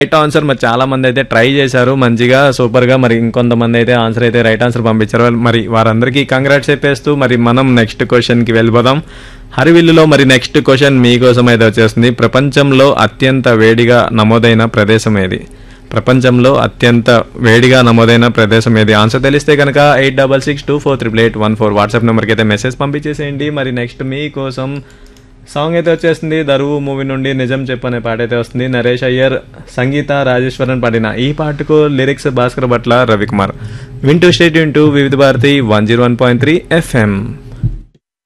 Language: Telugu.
రైట్ ఆన్సర్ మరి చాలా మంది అయితే ట్రై చేశారు మంచిగా సూపర్ గా మరి ఇంకొంతమంది అయితే ఆన్సర్ అయితే రైట్ ఆన్సర్ పంపించారు మరి వారందరికీ కంగ్రాట్స్ చెప్పేస్తూ మరి మనం నెక్స్ట్ క్వశ్చన్ కి వెళ్ళిపోదాం హరివిల్లులో మరి నెక్స్ట్ క్వశ్చన్ మీకోసం అయితే వచ్చేస్తుంది ప్రపంచంలో అత్యంత వేడిగా నమోదైన ప్రదేశం ఏది ప్రపంచంలో అత్యంత వేడిగా నమోదైన ప్రదేశం ఏది ఆన్సర్ తెలిస్తే కనుక eight double six two four triple eight one four WhatsApp నెంబర్కి అయితే మెసేజ్ పంపించేసేయండి మరి నెక్స్ట్ మీకోసం సాంగ్ అయితే వచ్చేస్తుంది దరువు మూవీ నుండి నిజం చెప్పనే పాట అయితే వస్తుంది నరేష్ అయ్యర్ సంగీత రాజేశ్వరన్ పాడిన ఈ పాటకు లిరిక్స్ భాస్కర్ భట్ల రవికుమార్ వింటూ స్టేట్ వింటూ Vividh Bharati one zero one point three FM